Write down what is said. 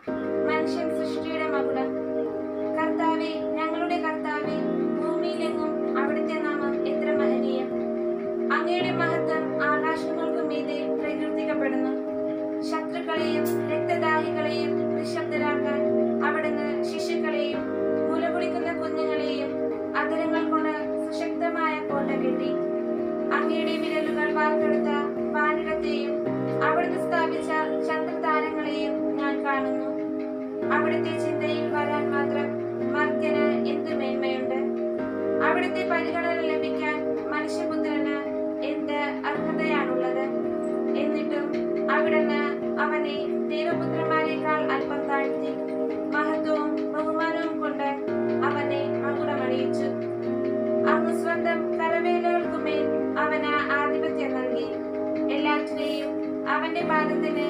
മനുഷ്യൻ സൃഷ്ടിയുടെ മകുടം കർത്താവെ ഞങ്ങളുടെ കർത്താവെ ഭൂമിയിലെങ്ങും അവിടുത്തെ നാമം എത്ര മഹനീയം അങ്ങയുടെ മഹത്വം ആകാശങ്ങൾക്ക് മീതെ പ്രകീർത്തിക്കപ്പെടുന്നു ശത്രുക്കളെയും രക്തദാഹികളെയും നിശബ്ദരാക്കാൻ അവിടുന്ന് ശിശുക്കളെയും മുലകുടിക്കുന്ന കുഞ്ഞുങ്ങളെയും അതരങ്ങൾ കൊണ്ട് സുശക്തമായ കോട്ട കെട്ടി അങ്ങയുടെ വിരലുകൾ വാർത്തെടുത്ത വാനിടത്തെയും അവിടുന്ന് സ്ഥാപിച്ച ചന്ദ്രതാരങ്ങളെയും ഞാൻ കാണുന്നു അവിടുത്തെ ചിന്തയിൽ വരാൻ മാത്രം മർത്യന് എന്ത് മേന്മയുണ്ട് അവിടുത്തെ പരിഗണന ലഭിക്കാൻ മനുഷ്യപുത്രന് എന്ത് അർഹതയാണുള്ളത് എന്നിട്ടും അവിടുന്ന് അവനെ ദൈവപുത്രന്മാരെക്കാൾ അല്പം താഴ്ത്തി മഹത്വവും ബഹുമാനവും കൊണ്ട് അവനെ മകുടമണിയിച്ചു അങ്ങ് സ്വന്തം കരവേലകൾക്കുമേൽ അവന് ആധിപത്യം നൽകി എല്ലാറ്റിനെയും അവന്റെ പാദത്തിന്